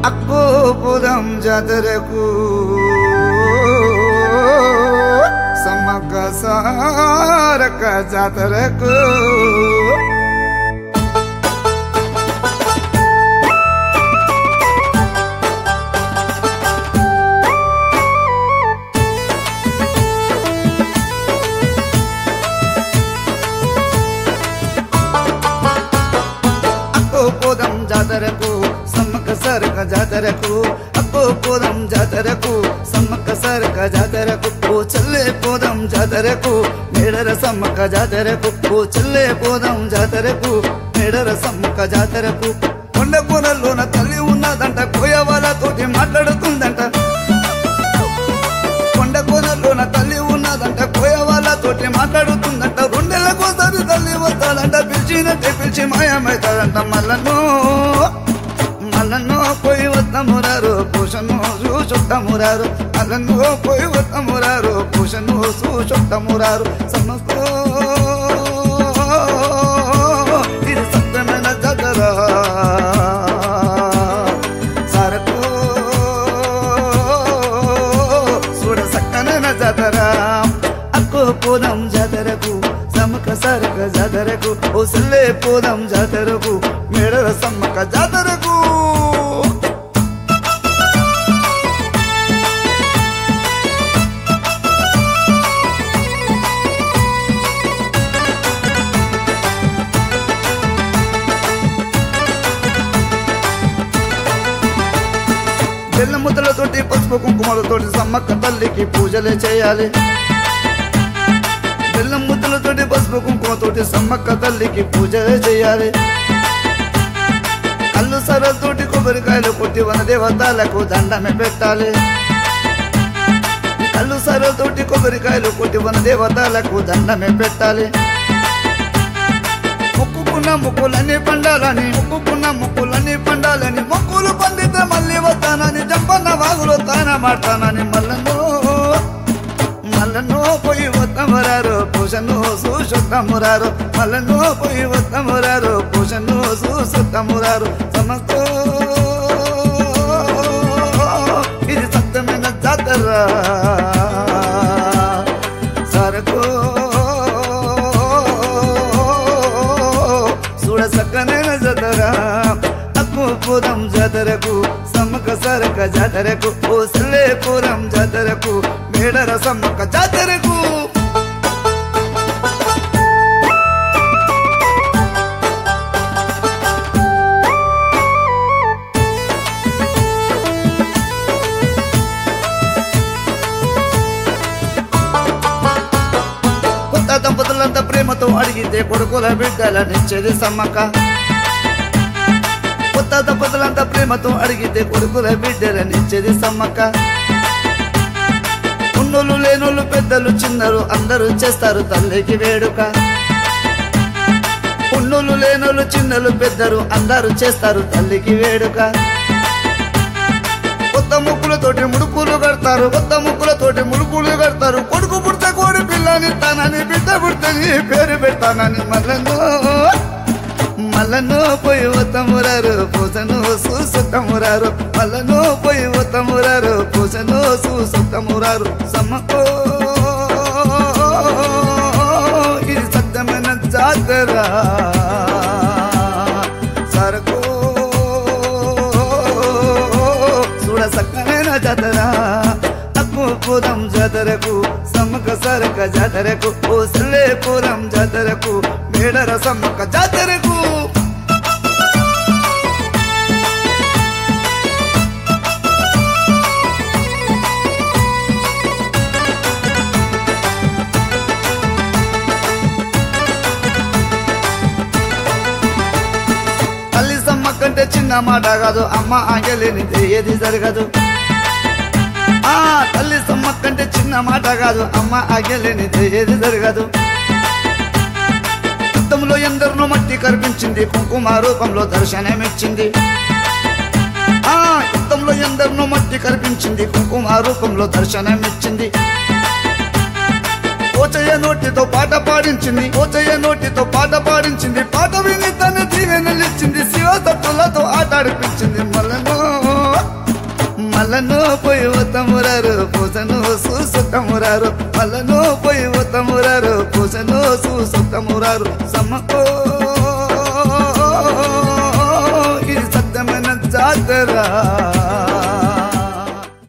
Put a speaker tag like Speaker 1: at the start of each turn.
Speaker 1: అక్కో పోదాం జాతరకు సమ్మక్క సారక్క జాతరకు అక్కో పోదాం జాతరకు సమ్మక్క సారక్క జాతరకు అక్కో పోదాం జాతరకు సమ్మక్క సారక్క జాతరకు ఓ చెల్లె పోదాం జాతరకు మేడర సమ్మక్క జాతరకు ఓ చెల్లె పోదాం జాతరకు మేడర సమ్మక్క జాతరకు కొండ పొరల్లోన తల్లి ఉన్నదంట కోయ వాళ్ళతోటి మాట్లాడుతుందంట కొండ కోనలోన తల్లి ఉన్నదంట కోయ వాళ్ళతోటి మాట్లాడుతుందంట రెండేళ్ళకోసారి తల్లి వస్తాడంట పిలిచినట్టే పిలిచి మాయమవుతాడంట మల్లన్నో మల్లన్నో పోయి వద్దమురారు పూషను చూచుట్టమురారు మల్లన్నో పోయి వద్దమురారు పూషను చూచుట్టమురారు సమస్తో ఇది సత్యమైన జగరా సరకు చూడ సక్కనైన జాతరా అక్కో పోదాం జాతరకు సమ్మక సరక జాతరకు ఓ సల్లే పోదాం జాతరకు మేడల సమ్మక జాతరకు బెల్ల ముద్దలతోటి పసుపు కుంకుమలతోటి సమ్మక్క తల్లికి పూజలే చేయాలి బెల్లం ముద్దలతోటి పసుపు కుంకుమతోటి సమ్మక్క తల్లికి పూజలే చేయాలి కళ్ళు సరతోటి కొబ్బరికాయలు కొట్టి వన దేవతలకు దండమే పెట్టాలి కళ్ళు సరతోటి కొబ్బరికాయలు కొట్టి వన దేవతలకు దండమే పెట్టాలి మొక్కుకున్న మొక్కులన్నీ పండాలని మొక్కుకున్న మొక్కులన్నీ పండాలని మొక్కులు పండితే మళ్ళీ వస్తానని జంపన్న వాగులో తాన మాడతానని మల్లన్నో మల్లన్నో పోయి వద్దమురారు పూషను చూసుద్దమురారు మల్లన్నో పోయి వద్దమురారు పూషను చూసుద్దమురారు సమస్తో ఇది సత్యమైన జాతర సరకు చూడ సక్కనైన జాతర అప్పు పూరం జాతరకు సమ్మక సరక జాతరకు ఓ సల్లే పూరం జాతరకు మేడర సమ్మక జాతరకు కొత్త దంపతులంతా ప్రేమతో అడిగితే కొడుకుల బిడ్డలనిచ్చేది సమ్మక్క కొత్త దంపతులంతా ప్రేమతో అడిగితే కొడుకుల బిడ్డలనిచ్చేది సమ్మక్క ఉన్నోళ్ళు లేనోళ్ళు పెద్దలు చిన్నలు అందరూ చేస్తారు తల్లికి వేడుక ఉన్నోళ్ళు లేనోళ్ళు చిన్నలు పెద్దలు అందరూ చేస్తారు తల్లికి వేడుక కొత్త ముక్కులతోటి ముడుకులు కడతారు కొత్త ముక్కులతోటి ముడుకులు కడతారు కొడుకు పుడితే కోడి పిల్లని తానని బిడ్డ పుడితే నీ పేరు పెడతానని మల్లన్నో మల్లన్నో పోయి వత్తమురారు పూసను చూసుతమురారు మల్లన్నో పోయి వత్తమురారు పూసను చూసుతమురారు సమ్మకో ఇది సత్యమైన జాతర సరకు చూడ సక్కనైన జాతర అప్పు పూరం జాతరకు సమ్మక సరక జాతరకు ఓ సల్లే పూరం జాతరకు మేడర సమ్మక జాతరకు తల్లి సమ్మక్కంటే చిన్న మాట కాదు అమ్మ ఆంగలేని ఏది జరగదు ఆ తల్లి సమ్మక్కంటే చిన్న మాట కాదు అమ్మ ఆగలేని ఏది జరగదు యుద్ధంలో ఎందరినో మట్టి కనిపించింది కుంకుమ రూపంలో దర్శనమిచ్చింది ఆ యుద్ధంలో ఎందరినో మట్టి కనిపించింది కుంకుమ రూపంలో దర్శనమిచ్చింది ఓచయ్య నోటితో పాట పాడించింది ఓచయ్య నోటితో పాట పాడించింది పాట విని తన దీవెనలిచ్చింది శివ తట్టులతో ఆట ఆడిపించింది మళ్ళను మళ్ళను పోయి ఉత్తమురారు పూసను చూసుతమురారు మళ్ళను పోయి ఉత్తమురారు పూసను చూసుతమురారు సమ్మకో ఇది సత్యమైన జాతర